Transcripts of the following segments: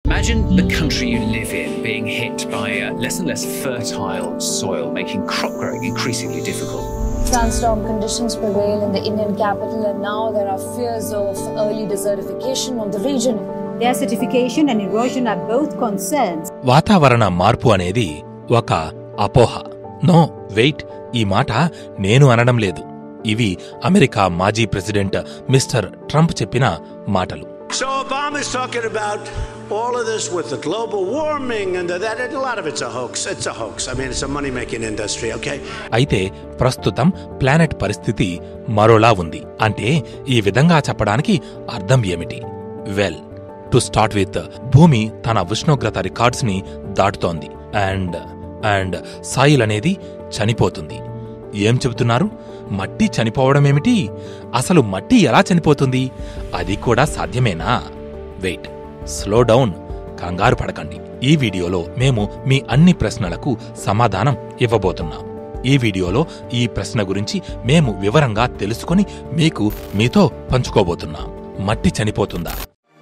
Imagine the country you live in being hit by uh, less and less fertile soil, making crop growing increasingly difficult. Sandstorm conditions prevail in the Indian capital, and now there are fears of early desertification of the region. Desertification and erosion are both concerns. వాతావరణ మార్పు అనేది ఒక అపోహ no wait ఈ మాట నేను అనడం లేదు ఇవి అమెరికా మాజీ ప్రెసిడెంట్ మిస్టర్ ట్రంప్ చెప్పిన మాటలు So Obama's talking about all of this with the global warming and the, that. A lot of it's a hoax. It's a hoax. I mean, it's a money-making industry. Okay. అయితే ప్రస్తుతం planet పరిస్థితి మరోలా ఉంది అంటే ఈ విధంగా చెప్పడానికి అర్థం ఏమిటి వెల్ టు స్టార్ట్ విత్ భూమి తన ఉష్ణోగ్రత రికార్డ్స్ ని దాటుతోంది అండ్ అండ్ సాయిల్ అనేది చనిపోతుంది ఏం చెబుతున్నారు మట్టి చనిపోవడమేమిటి అసలు మట్టి ఎలా చనిపోతుంది అది కూడా సాధ్యమేనా వెయిట్ స్లో డౌన్ కంగారు పడకండి ఈ వీడియోలో మేము మీ అన్ని ప్రశ్నలకు సమాధానం ఇవ్వబోతున్నాం ఈ వీడియోలో ఈ ప్రశ్న గురించి మేము వివరంగా తెలుసుకొని మీకు మీతో పంచుకోబోతున్నాం మట్టి చనిపోతుందా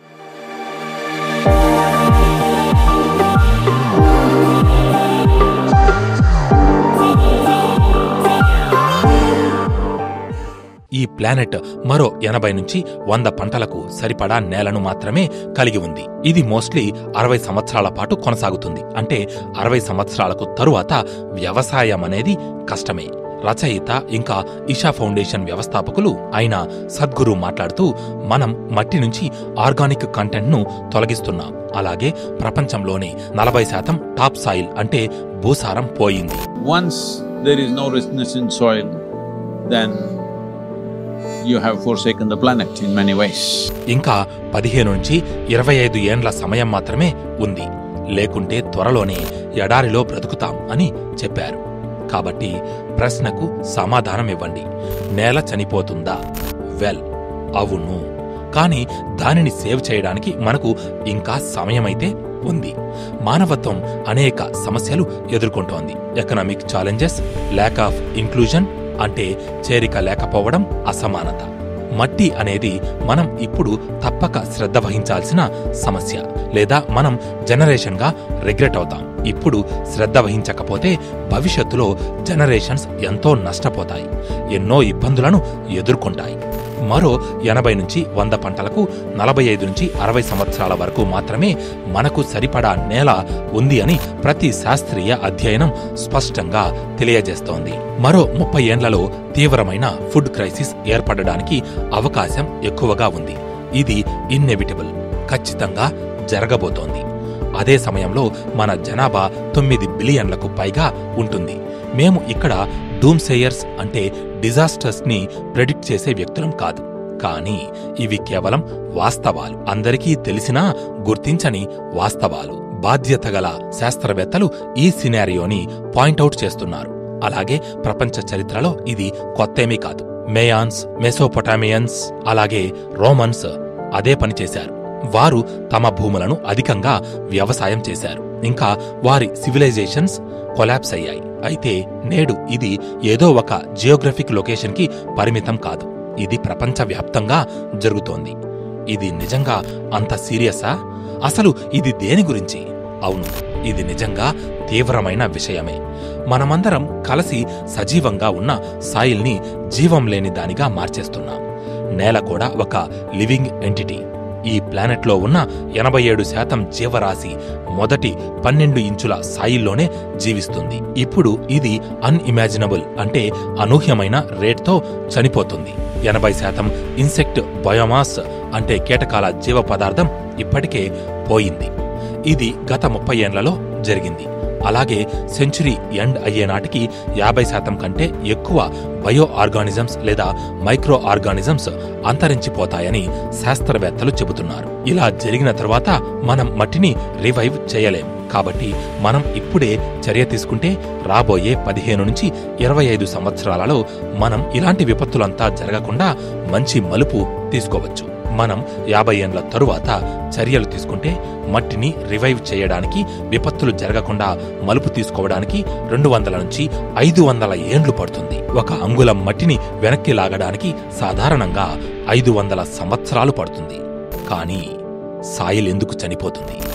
ఈ ప్లానెట్ మరో ఎనభై నుంచి వంద పంటలకు సరిపడా నేలను మాత్రమే కలిగి ఉంది ఇది మోస్ట్లీ అరవై సంవత్సరాల పాటు కొనసాగుతుంది అంటే అరవై సంవత్సరాలకు తరువాత వ్యవసాయం అనేది కష్టమే రచయిత ఇంకా ఇషా ఫౌండేషన్ వ్యవస్థాపకులు అయిన సద్గురు మాట్లాడుతూ మనం మట్టి నుంచి ఆర్గానిక్ కంటెంట్ ను తొలగిస్తున్నాం అలాగే ప్రపంచంలోనే నలభై శాతం టాప్ సాయిల్ అంటే భూసారం పోయింది Once there is no richness in soil, then you have forsaken the planet in many ways. ఇంకా పదిహేను నుంచి ఇరవై ఐదు ఏండ్ల సమయం మాత్రమే ఉంది లేకుంటే త్వరలోనే ఎడారిలో బ్రతుకుతాం అని చెప్పారు కాబట్టి ప్రశ్నకు సమాధానం ఇవ్వండి నేల చనిపోతుందా వెల్ అవును కానీ దానిని సేవ్ చేయడానికి మనకు ఇంకా సమయమైతే ఉంది మానవత్వం అనేక సమస్యలు ఎదుర్కొంటోంది economic challenges lack of inclusion అంటే చేరిక లేకపోవడం అసమానత మట్టి అనేది మనం ఇప్పుడు తప్పక శ్రద్ధ వహించాల్సిన సమస్య లేదా మనం జనరేషన్గా రిగ్రెట్ అవుతాం ఇప్పుడు శ్రద్ధ వహించకపోతే భవిష్యత్తులో జనరేషన్స్ ఎంతో నష్టపోతాయి ఎన్నో ఇబ్బందులను ఎదుర్కొంటాయి మరో ఎనభై నుంచి వంద పంటలకు నలభై ఐదు నుంచి అరవై సంవత్సరాల వరకు మాత్రమే మనకు సరిపడా నేల ఉంది అని ప్రతి శాస్త్రీయ అధ్యయనం స్పష్టంగా తెలియజేస్తోంది మరో ముప్పై ఏండ్లలో తీవ్రమైన ఫుడ్ క్రైసిస్ ఏర్పడడానికి అవకాశం ఎక్కువగా ఉంది ఇది ఇన్నెవిటబుల్ ఖచ్చితంగా జరగబోతోంది అదే సమయంలో మన జనాభా తొమ్మిది బిలియన్లకు పైగా ఉంటుంది మేము ఇక్కడ డూమ్ సేయర్స్ అంటే డిజాస్టర్స్ ని ప్రెడిక్ట్ చేసే వ్యక్తులం కాదు కానీ ఇవి కేవలం వాస్తవాలు అందరికీ తెలిసినా గుర్తించని వాస్తవాలు బాధ్యత గల శాస్త్రవేత్తలు ఈ సినారియోని పాయింట్అవుట్ చేస్తున్నారు అలాగే ప్రపంచ చరిత్రలో ఇది కొత్తేమీ కాదు మేయాన్స్ మెసోపొటామియన్స్ అలాగే రోమన్స్ అదే పని చేశారు వారు తమ భూములను అధికంగా వ్యవసాయం చేశారు ఇంకా వారి సివిలైజేషన్స్ కొలాప్స్ అయ్యాయి అయితే నేడు ఇది ఏదో ఒక జియోగ్రఫిక్ లొకేషన్కి పరిమితం కాదు ఇది ప్రపంచవ్యాప్తంగా జరుగుతోంది ఇది నిజంగా అంత సీరియసా అసలు ఇది దేని గురించి అవును ఇది నిజంగా తీవ్రమైన విషయమే మనమందరం కలిసి సజీవంగా ఉన్న సాయిల్ని జీవం లేని దానిగా మార్చేస్తున్నాం నేల కూడా ఒక లివింగ్ ఎంటిటీ ఈ ప్లానెట్లో ఉన్న ఎనభై ఏడు శాతం జీవరాశి మొదటి పన్నెండు ఇంచుల సాయిల్లోనే జీవిస్తుంది ఇప్పుడు ఇది అన్ఇమాజినబుల్ అంటే అనూహ్యమైన రేట్తో చనిపోతుంది ఎనభై శాతం ఇన్సెక్ట్ బయోమాస్ అంటే కీటకాల జీవ పదార్థం ఇప్పటికే పోయింది ఇది గత ముప్పై ఏండ్లలో జరిగింది అలాగే సెంచురీ ఎండ్ అయ్యే నాటికి యాభై శాతం కంటే ఎక్కువ బయో ఆర్గానిజమ్స్ లేదా మైక్రో ఆర్గానిజమ్స్ అంతరించిపోతాయని శాస్త్రవేత్తలు చెబుతున్నారు ఇలా జరిగిన తరువాత మనం మట్టిని రివైవ్ చేయలేం కాబట్టి మనం ఇప్పుడే చర్య తీసుకుంటే రాబోయే పదిహేను నుంచి ఇరవై ఐదు సంవత్సరాలలో మనం ఇలాంటి విపత్తులంతా జరగకుండా మంచి మలుపు తీసుకోవచ్చు మనం యాభై ఏండ్ల తరువాత చర్యలు తీసుకుంటే మట్టిని రివైవ్ చేయడానికి విపత్తులు జరగకుండా మలుపు తీసుకోవడానికి రెండు వందల నుంచి ఐదు వందల ఏండ్లు పడుతుంది ఒక అంగుళం మట్టిని వెనక్కి లాగడానికి సాధారణంగా ఐదు వందల సంవత్సరాలు పడుతుంది కానీ సాయిల్ ఎందుకు చనిపోతుంది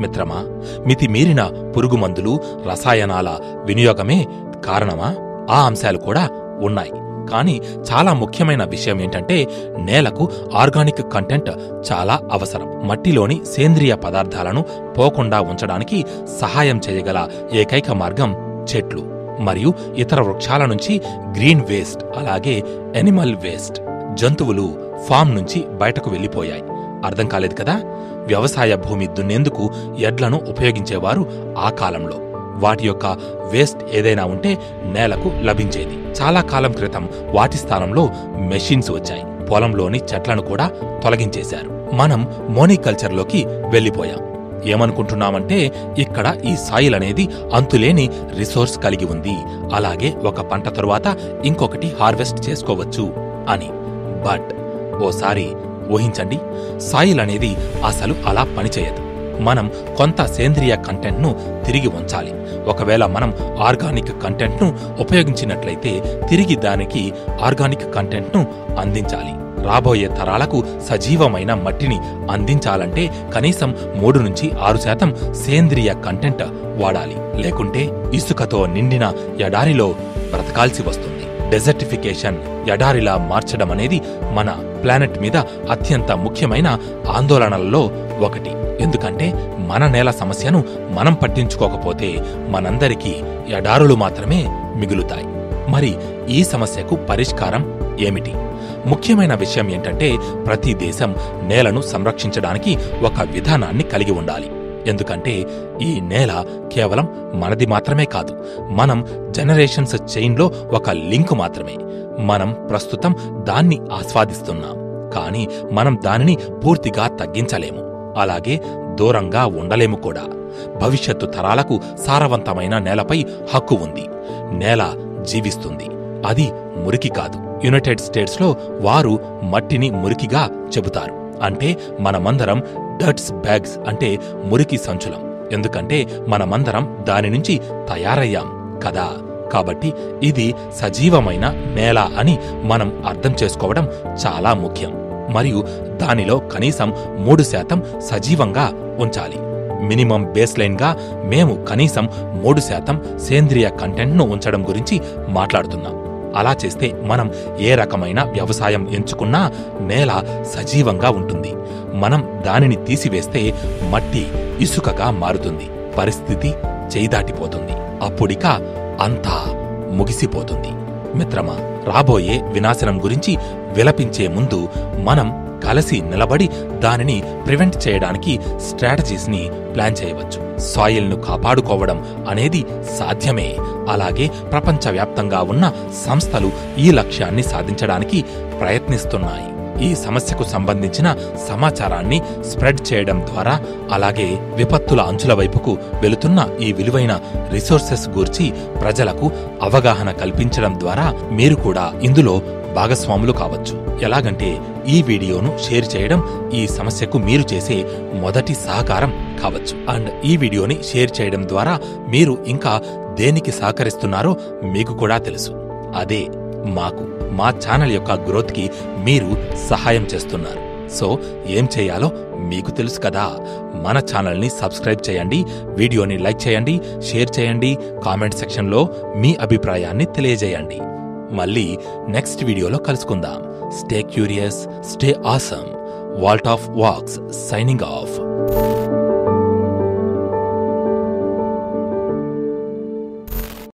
మిత్రమా మితిమీరిన పురుగుమందులు రసాయనాల వినియోగమే కారణమా ఆ అంశాలు కూడా ఉన్నాయి కానీ చాలా ముఖ్యమైన విషయం ఏంటంటే నేలకు ఆర్గానిక్ కంటెంట్ చాలా అవసరం మట్టిలోని సేంద్రియ పదార్థాలను పోకుండా ఉంచడానికి సహాయం చేయగల ఏకైక మార్గం చెట్లు మరియు ఇతర వృక్షాల నుంచి గ్రీన్ వేస్ట్ అలాగే ఎనిమల్ వేస్ట్ జంతువులు ఫామ్ నుంచి బయటకు వెళ్ళిపోయాయి అర్థం కాలేదు కదా వ్యవసాయ భూమి దున్నేందుకు ఎడ్లను ఉపయోగించేవారు ఆ కాలంలో వాటి యొక్క వేస్ట్ ఏదైనా ఉంటే నేలకు లభించేది చాలా కాలం క్రితం వాటి స్థానంలో మెషిన్స్ వచ్చాయి పొలంలోని చెట్లను కూడా తొలగించేశారు మనం మోనికల్చర్లోకి వెళ్ళిపోయాం ఏమనుకుంటున్నామంటే ఇక్కడ ఈ సాయిల్ అనేది అంతులేని రిసోర్స్ కలిగి ఉంది అలాగే ఒక పంట తరువాత ఇంకొకటి హార్వెస్ట్ చేసుకోవచ్చు అని బట్ ఓసారి ఊహించండి సాయిల్ అనేది అసలు అలా పనిచేయదు మనం కొంత సేంద్రియ కంటెంట్ను తిరిగి ఉంచాలి ఒకవేళ మనం ఆర్గానిక్ కంటెంట్ను ఉపయోగించినట్లయితే తిరిగి దానికి ఆర్గానిక్ కంటెంట్ను అందించాలి రాబోయే తరాలకు సజీవమైన మట్టిని అందించాలంటే కనీసం మూడు నుంచి ఆరు శాతం సేంద్రియ కంటెంట్ వాడాలి లేకుంటే ఇసుకతో నిండిన ఎడారిలో బ్రతకాల్సి వస్తుంది డెజర్టిఫికేషన్ ఎడారిలా మార్చడం అనేది మన ప్లానెట్ మీద అత్యంత ముఖ్యమైన ఆందోళనలలో ఒకటి ఎందుకంటే మన నేల సమస్యను మనం పట్టించుకోకపోతే మనందరికీ ఎడారులు మాత్రమే మిగులుతాయి మరి ఈ సమస్యకు పరిష్కారం ఏమిటి ముఖ్యమైన విషయం ఏంటంటే ప్రతి దేశం నేలను సంరక్షించడానికి ఒక విధానాన్ని కలిగి ఉండాలి ఎందుకంటే ఈ నేల కేవలం మనది మాత్రమే కాదు మనం జనరేషన్స్ చైన్లో ఒక లింక్ మాత్రమే మనం ప్రస్తుతం దాన్ని ఆస్వాదిస్తున్నాం కానీ మనం దానిని పూర్తిగా తగ్గించలేము అలాగే దూరంగా ఉండలేము కూడా భవిష్యత్తు తరాలకు సారవంతమైన నేలపై హక్కు ఉంది నేల జీవిస్తుంది అది మురికి కాదు యునైటెడ్ స్టేట్స్లో వారు మట్టిని మురికిగా చెబుతారు అంటే మనమందరం డట్స్ బ్యాగ్స్ అంటే మురికి సంచులం ఎందుకంటే మనమందరం దాని నుంచి తయారయ్యాం కదా కాబట్టి ఇది సజీవమైన నేల అని మనం అర్థం చేసుకోవడం చాలా ముఖ్యం మరియు దానిలో కనీసం మూడు శాతం సజీవంగా ఉంచాలి మినిమం బేస్లైన్గా మేము కనీసం మూడు శాతం సేంద్రియ కంటెంట్ను ఉంచడం గురించి మాట్లాడుతున్నాం అలా చేస్తే మనం ఏ రకమైన వ్యవసాయం ఎంచుకున్నా నేల సజీవంగా ఉంటుంది మనం దానిని తీసివేస్తే మట్టి ఇసుకగా మారుతుంది పరిస్థితి చేయిదాటిపోతుంది అప్పుడిక అంతా ముగిసిపోతుంది మిత్రమా రాబోయే వినాశనం గురించి విలపించే ముందు మనం కలిసి నిలబడి దానిని ప్రివెంట్ చేయడానికి స్ట్రాటజీస్ని ప్లాన్ చేయవచ్చు సాయిల్ను కాపాడుకోవడం అనేది సాధ్యమే అలాగే ప్రపంచవ్యాప్తంగా ఉన్న సంస్థలు ఈ లక్ష్యాన్ని సాధించడానికి ప్రయత్నిస్తున్నాయి ఈ సమస్యకు సంబంధించిన సమాచారాన్ని స్ప్రెడ్ చేయడం ద్వారా అలాగే విపత్తుల అంచుల వైపుకు వెళుతున్న ఈ విలువైన రిసోర్సెస్ గూర్చి ప్రజలకు అవగాహన కల్పించడం ద్వారా మీరు కూడా ఇందులో భాగస్వాములు కావచ్చు ఎలాగంటే ఈ వీడియోను షేర్ చేయడం ఈ సమస్యకు మీరు చేసే మొదటి సహకారం కావచ్చు అండ్ ఈ వీడియోని షేర్ చేయడం ద్వారా మీరు ఇంకా దేనికి సహకరిస్తున్నారో మీకు కూడా తెలుసు అదే మాకు మా ఛానల్ యొక్క గ్రోత్కి మీరు సహాయం చేస్తున్నారు సో ఏం చేయాలో మీకు తెలుసు కదా మన ఛానల్ని సబ్స్క్రైబ్ చేయండి వీడియోని లైక్ చేయండి షేర్ చేయండి కామెంట్ సెక్షన్లో మీ అభిప్రాయాన్ని తెలియజేయండి మళ్ళీ నెక్స్ట్ వీడియోలో కలుసుకుందాం స్టే క్యూరియస్ స్టే ఆసమ్ వాల్ట్ ఆఫ్ వాక్స్ సైనింగ్ ఆఫ్